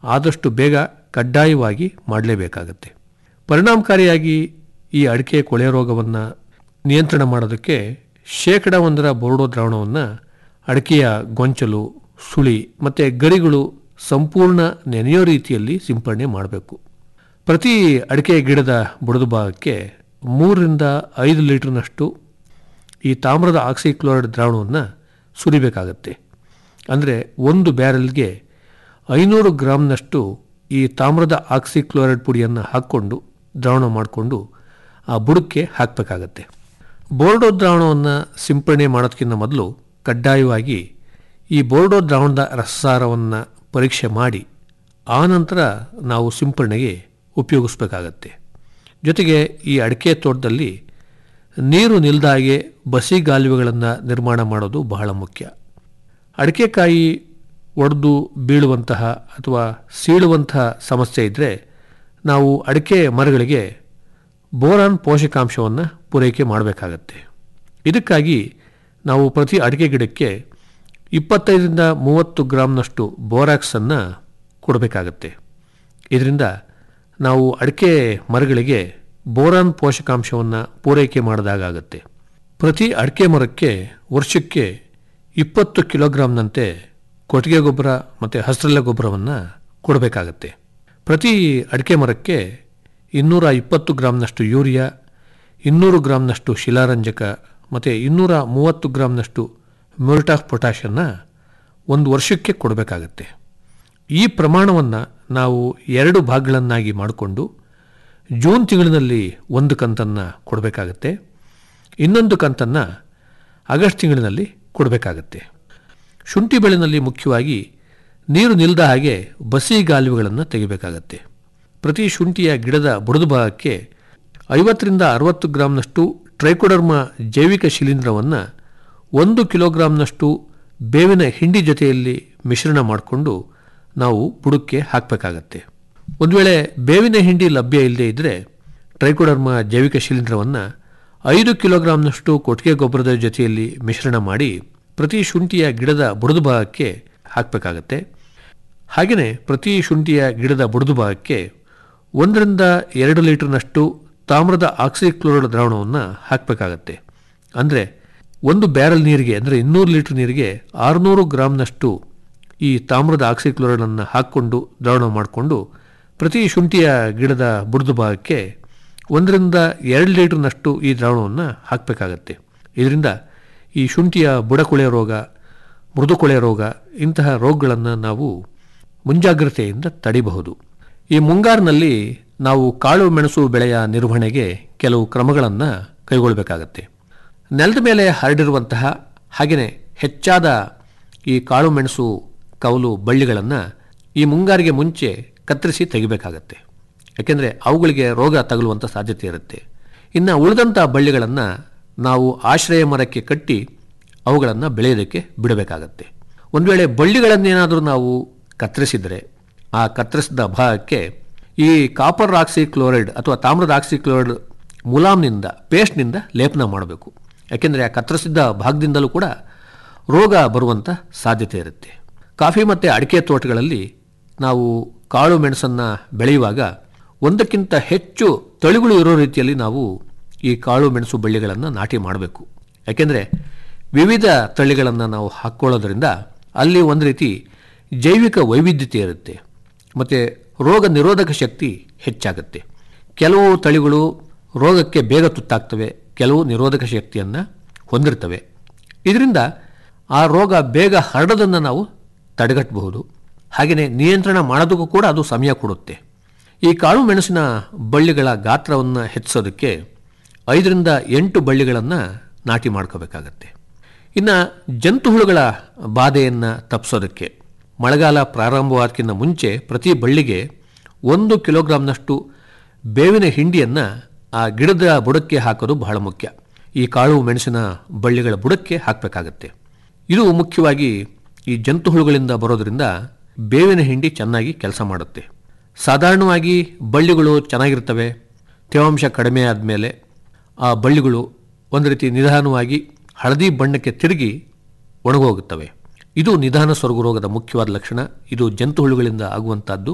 ಆದಷ್ಟು ಬೇಗ ಕಡ್ಡಾಯವಾಗಿ ಮಾಡಲೇಬೇಕಾಗತ್ತೆ ಪರಿಣಾಮಕಾರಿಯಾಗಿ ಈ ಅಡಿಕೆ ಕೊಳೆ ರೋಗವನ್ನು ನಿಯಂತ್ರಣ ಮಾಡೋದಕ್ಕೆ ಶೇಕಡ ಒಂದರ ಬೋರ್ಡೋ ದ್ರಾವಣವನ್ನು ಅಡಿಕೆಯ ಗೊಂಚಲು ಸುಳಿ ಮತ್ತು ಗರಿಗಳು ಸಂಪೂರ್ಣ ನೆನೆಯೋ ರೀತಿಯಲ್ಲಿ ಸಿಂಪಡಣೆ ಮಾಡಬೇಕು ಪ್ರತಿ ಅಡಿಕೆ ಗಿಡದ ಬುಡದ ಭಾಗಕ್ಕೆ ಮೂರರಿಂದ ಐದು ಲೀಟರ್ನಷ್ಟು ಈ ತಾಮ್ರದ ಆಕ್ಸಿಕ್ಲೋರೈಡ್ ದ್ರಾವಣವನ್ನು ಸುರಿಬೇಕಾಗತ್ತೆ ಅಂದರೆ ಒಂದು ಬ್ಯಾರೆಲ್ಗೆ ಐನೂರು ಗ್ರಾಮ್ನಷ್ಟು ಈ ತಾಮ್ರದ ಆಕ್ಸಿಕ್ಲೋರೈಡ್ ಪುಡಿಯನ್ನು ಹಾಕ್ಕೊಂಡು ದ್ರಾವಣ ಮಾಡಿಕೊಂಡು ಆ ಬುಡಕ್ಕೆ ಹಾಕಬೇಕಾಗತ್ತೆ ಬೋರ್ಡೋ ದ್ರಾವಣವನ್ನು ಸಿಂಪಡಣೆ ಮಾಡೋದಕ್ಕಿಂತ ಮೊದಲು ಕಡ್ಡಾಯವಾಗಿ ಈ ಬೋರ್ಡೋ ದ್ರಾವಣದ ರಸಸಾರವನ್ನು ಪರೀಕ್ಷೆ ಮಾಡಿ ಆನಂತರ ನಾವು ಸಿಂಪಡಣೆಗೆ ಉಪಯೋಗಿಸ್ಬೇಕಾಗತ್ತೆ ಜೊತೆಗೆ ಈ ಅಡಿಕೆ ತೋಟದಲ್ಲಿ ನೀರು ನಿಲ್ದ ಹಾಗೆ ಬಸಿಗಾಲುವೆಗಳನ್ನು ನಿರ್ಮಾಣ ಮಾಡೋದು ಬಹಳ ಮುಖ್ಯ ಅಡಿಕೆಕಾಯಿ ಒಡೆದು ಬೀಳುವಂತಹ ಅಥವಾ ಸೀಳುವಂತಹ ಸಮಸ್ಯೆ ಇದ್ದರೆ ನಾವು ಅಡಿಕೆ ಮರಗಳಿಗೆ ಬೋರಾನ್ ಪೋಷಕಾಂಶವನ್ನು ಪೂರೈಕೆ ಮಾಡಬೇಕಾಗತ್ತೆ ಇದಕ್ಕಾಗಿ ನಾವು ಪ್ರತಿ ಅಡಿಕೆ ಗಿಡಕ್ಕೆ ಇಪ್ಪತ್ತೈದರಿಂದ ಮೂವತ್ತು ಗ್ರಾಮ್ನಷ್ಟು ಬೋರಾಕ್ಸನ್ನು ಕೊಡಬೇಕಾಗತ್ತೆ ಇದರಿಂದ ನಾವು ಅಡಿಕೆ ಮರಗಳಿಗೆ ಬೋರಾನ್ ಪೋಷಕಾಂಶವನ್ನು ಪೂರೈಕೆ ಮಾಡಿದಾಗತ್ತೆ ಪ್ರತಿ ಅಡಿಕೆ ಮರಕ್ಕೆ ವರ್ಷಕ್ಕೆ ಇಪ್ಪತ್ತು ಕಿಲೋಗ್ರಾಮ್ನಂತೆ ಕೊಟ್ಟಿಗೆ ಗೊಬ್ಬರ ಮತ್ತು ಹಸಿರೆಲೆ ಗೊಬ್ಬರವನ್ನು ಕೊಡಬೇಕಾಗತ್ತೆ ಪ್ರತಿ ಅಡಿಕೆ ಮರಕ್ಕೆ ಇನ್ನೂರ ಇಪ್ಪತ್ತು ಗ್ರಾಮ್ನಷ್ಟು ಯೂರಿಯಾ ಇನ್ನೂರು ಗ್ರಾಮ್ನಷ್ಟು ಶಿಲಾರಂಜಕ ಮತ್ತು ಇನ್ನೂರ ಮೂವತ್ತು ಗ್ರಾಮ್ನಷ್ಟು ಮ್ಯೂರಿಟ್ ಆಫ್ ಪೊಟ್ಯಾಷನ್ನು ಒಂದು ವರ್ಷಕ್ಕೆ ಕೊಡಬೇಕಾಗತ್ತೆ ಈ ಪ್ರಮಾಣವನ್ನು ನಾವು ಎರಡು ಭಾಗಗಳನ್ನಾಗಿ ಮಾಡಿಕೊಂಡು ಜೂನ್ ತಿಂಗಳಿನಲ್ಲಿ ಒಂದು ಕಂತನ್ನು ಕೊಡಬೇಕಾಗತ್ತೆ ಇನ್ನೊಂದು ಕಂತನ್ನು ಆಗಸ್ಟ್ ತಿಂಗಳಿನಲ್ಲಿ ಕೊಡಬೇಕಾಗತ್ತೆ ಶುಂಠಿ ಬೆಳೆನಲ್ಲಿ ಮುಖ್ಯವಾಗಿ ನೀರು ನಿಲ್ದ ಹಾಗೆ ಬಸಿ ಗಾಲುವೆಗಳನ್ನು ತೆಗಿಬೇಕಾಗತ್ತೆ ಪ್ರತಿ ಶುಂಠಿಯ ಗಿಡದ ಬುಡದ ಭಾಗಕ್ಕೆ ಐವತ್ತರಿಂದ ಅರವತ್ತು ಗ್ರಾಮ್ನಷ್ಟು ಟ್ರೈಕೋಡರ್ಮ ಜೈವಿಕ ಶಿಲೀಂಧ್ರವನ್ನು ಒಂದು ಕಿಲೋಗ್ರಾಮ್ನಷ್ಟು ಬೇವಿನ ಹಿಂಡಿ ಜೊತೆಯಲ್ಲಿ ಮಿಶ್ರಣ ಮಾಡಿಕೊಂಡು ನಾವು ಬುಡಕ್ಕೆ ಹಾಕಬೇಕಾಗತ್ತೆ ಒಂದು ವೇಳೆ ಬೇವಿನ ಹಿಂಡಿ ಲಭ್ಯ ಇಲ್ಲದೇ ಇದ್ದರೆ ಟ್ರೈಕೋಡರ್ಮ ಜೈವಿಕ ಶಿಲೀಂಧ್ರವನ್ನು ಐದು ಕಿಲೋಗ್ರಾಮ್ನಷ್ಟು ಕೊಟ್ಟಿಗೆ ಗೊಬ್ಬರದ ಜೊತೆಯಲ್ಲಿ ಮಿಶ್ರಣ ಮಾಡಿ ಪ್ರತಿ ಶುಂಠಿಯ ಗಿಡದ ಬುಡದ ಭಾಗಕ್ಕೆ ಹಾಕಬೇಕಾಗತ್ತೆ ಹಾಗೆಯೇ ಪ್ರತಿ ಶುಂಠಿಯ ಗಿಡದ ಬುಡದ ಭಾಗಕ್ಕೆ ಒಂದರಿಂದ ಎರಡು ಲೀಟರ್ನಷ್ಟು ತಾಮ್ರದ ಆಕ್ಸಿಕ್ಲೋರೈಡ್ ದ್ರಾವಣವನ್ನು ಹಾಕಬೇಕಾಗತ್ತೆ ಅಂದರೆ ಒಂದು ಬ್ಯಾರಲ್ ನೀರಿಗೆ ಅಂದರೆ ಇನ್ನೂರು ಲೀಟರ್ ನೀರಿಗೆ ಆರುನೂರು ಗ್ರಾಮ್ನಷ್ಟು ಈ ತಾಮ್ರದ ಆಕ್ಸಿಕ್ಲೋರೈಡನ್ನು ಹಾಕ್ಕೊಂಡು ದ್ರಾವಣ ಮಾಡಿಕೊಂಡು ಪ್ರತಿ ಶುಂಠಿಯ ಗಿಡದ ಬುಡದ ಭಾಗಕ್ಕೆ ಒಂದರಿಂದ ಎರಡು ಲೀಟರ್ನಷ್ಟು ಈ ದ್ರಾವಣವನ್ನು ಹಾಕಬೇಕಾಗತ್ತೆ ಇದರಿಂದ ಈ ಶುಂಠಿಯ ಬುಡಕೊಳೆ ರೋಗ ಮೃದುಕೊಳೆ ರೋಗ ಇಂತಹ ರೋಗಗಳನ್ನು ನಾವು ಮುಂಜಾಗ್ರತೆಯಿಂದ ತಡಿಬಹುದು ಈ ಮುಂಗಾರಿನಲ್ಲಿ ನಾವು ಕಾಳು ಮೆಣಸು ಬೆಳೆಯ ನಿರ್ವಹಣೆಗೆ ಕೆಲವು ಕ್ರಮಗಳನ್ನು ಕೈಗೊಳ್ಳಬೇಕಾಗತ್ತೆ ನೆಲದ ಮೇಲೆ ಹರಡಿರುವಂತಹ ಹಾಗೆಯೇ ಹೆಚ್ಚಾದ ಈ ಕಾಳು ಮೆಣಸು ಕವಲು ಬಳ್ಳಿಗಳನ್ನು ಈ ಮುಂಗಾರಿಗೆ ಮುಂಚೆ ಕತ್ತರಿಸಿ ತೆಗಿಬೇಕಾಗತ್ತೆ ಯಾಕೆಂದರೆ ಅವುಗಳಿಗೆ ರೋಗ ತಗುಲುವಂಥ ಸಾಧ್ಯತೆ ಇರುತ್ತೆ ಇನ್ನು ಉಳಿದಂಥ ಬಳ್ಳಿಗಳನ್ನು ನಾವು ಆಶ್ರಯ ಮರಕ್ಕೆ ಕಟ್ಟಿ ಅವುಗಳನ್ನು ಬೆಳೆಯೋದಕ್ಕೆ ಬಿಡಬೇಕಾಗತ್ತೆ ಒಂದು ವೇಳೆ ಬಳ್ಳಿಗಳನ್ನೇನಾದರೂ ನಾವು ಕತ್ತರಿಸಿದರೆ ಆ ಕತ್ತರಿಸಿದ ಭಾಗಕ್ಕೆ ಈ ಕಾಪರ್ ಆಕ್ಸಿ ಕ್ಲೋರೈಡ್ ಅಥವಾ ತಾಮ್ರದ ಆಕ್ಸಿ ಕ್ಲೋರೈಡ್ ಮುಲಾಮ್ನಿಂದ ಪೇಸ್ಟ್ನಿಂದ ಲೇಪನ ಮಾಡಬೇಕು ಯಾಕೆಂದರೆ ಆ ಕತ್ತರಿಸಿದ್ದ ಭಾಗದಿಂದಲೂ ಕೂಡ ರೋಗ ಬರುವಂಥ ಸಾಧ್ಯತೆ ಇರುತ್ತೆ ಕಾಫಿ ಮತ್ತು ಅಡಿಕೆ ತೋಟಗಳಲ್ಲಿ ನಾವು ಕಾಳು ಮೆಣಸನ್ನು ಬೆಳೆಯುವಾಗ ಒಂದಕ್ಕಿಂತ ಹೆಚ್ಚು ತಳಿಗಳು ಇರೋ ರೀತಿಯಲ್ಲಿ ನಾವು ಈ ಕಾಳು ಮೆಣಸು ಬಳ್ಳಿಗಳನ್ನು ನಾಟಿ ಮಾಡಬೇಕು ಯಾಕೆಂದರೆ ವಿವಿಧ ತಳಿಗಳನ್ನು ನಾವು ಹಾಕ್ಕೊಳ್ಳೋದ್ರಿಂದ ಅಲ್ಲಿ ಒಂದು ರೀತಿ ಜೈವಿಕ ವೈವಿಧ್ಯತೆ ಇರುತ್ತೆ ಮತ್ತು ರೋಗ ನಿರೋಧಕ ಶಕ್ತಿ ಹೆಚ್ಚಾಗುತ್ತೆ ಕೆಲವು ತಳಿಗಳು ರೋಗಕ್ಕೆ ಬೇಗ ತುತ್ತಾಗ್ತವೆ ಕೆಲವು ನಿರೋಧಕ ಶಕ್ತಿಯನ್ನು ಹೊಂದಿರ್ತವೆ ಇದರಿಂದ ಆ ರೋಗ ಬೇಗ ಹರಡೋದನ್ನು ನಾವು ತಡೆಗಟ್ಟಬಹುದು ಹಾಗೆಯೇ ನಿಯಂತ್ರಣ ಮಾಡೋದಕ್ಕೂ ಕೂಡ ಅದು ಸಮಯ ಕೊಡುತ್ತೆ ಈ ಕಾಳು ಮೆಣಸಿನ ಬಳ್ಳಿಗಳ ಗಾತ್ರವನ್ನು ಹೆಚ್ಚಿಸೋದಕ್ಕೆ ಐದರಿಂದ ಎಂಟು ಬಳ್ಳಿಗಳನ್ನು ನಾಟಿ ಮಾಡ್ಕೋಬೇಕಾಗತ್ತೆ ಇನ್ನು ಜಂತು ಹುಳುಗಳ ಬಾಧೆಯನ್ನು ತಪ್ಪಿಸೋದಕ್ಕೆ ಮಳೆಗಾಲ ಪ್ರಾರಂಭವಾದಕ್ಕಿಂತ ಮುಂಚೆ ಪ್ರತಿ ಬಳ್ಳಿಗೆ ಒಂದು ಕಿಲೋಗ್ರಾಮ್ನಷ್ಟು ಬೇವಿನ ಹಿಂಡಿಯನ್ನು ಆ ಗಿಡದ ಬುಡಕ್ಕೆ ಹಾಕೋದು ಬಹಳ ಮುಖ್ಯ ಈ ಕಾಳು ಮೆಣಸಿನ ಬಳ್ಳಿಗಳ ಬುಡಕ್ಕೆ ಹಾಕಬೇಕಾಗತ್ತೆ ಇದು ಮುಖ್ಯವಾಗಿ ಈ ಜಂತು ಹುಳುಗಳಿಂದ ಬರೋದರಿಂದ ಬೇವಿನ ಹಿಂಡಿ ಚೆನ್ನಾಗಿ ಕೆಲಸ ಮಾಡುತ್ತೆ ಸಾಧಾರಣವಾಗಿ ಬಳ್ಳಿಗಳು ಚೆನ್ನಾಗಿರ್ತವೆ ತೇವಾಂಶ ಕಡಿಮೆ ಆದಮೇಲೆ ಆ ಬಳ್ಳಿಗಳು ಒಂದು ರೀತಿ ನಿಧಾನವಾಗಿ ಹಳದಿ ಬಣ್ಣಕ್ಕೆ ತಿರುಗಿ ಒಣಗೋಗುತ್ತವೆ ಇದು ನಿಧಾನ ಸ್ವರ್ಗ ರೋಗದ ಮುಖ್ಯವಾದ ಲಕ್ಷಣ ಇದು ಜಂತು ಹುಳುಗಳಿಂದ ಆಗುವಂತಹದ್ದು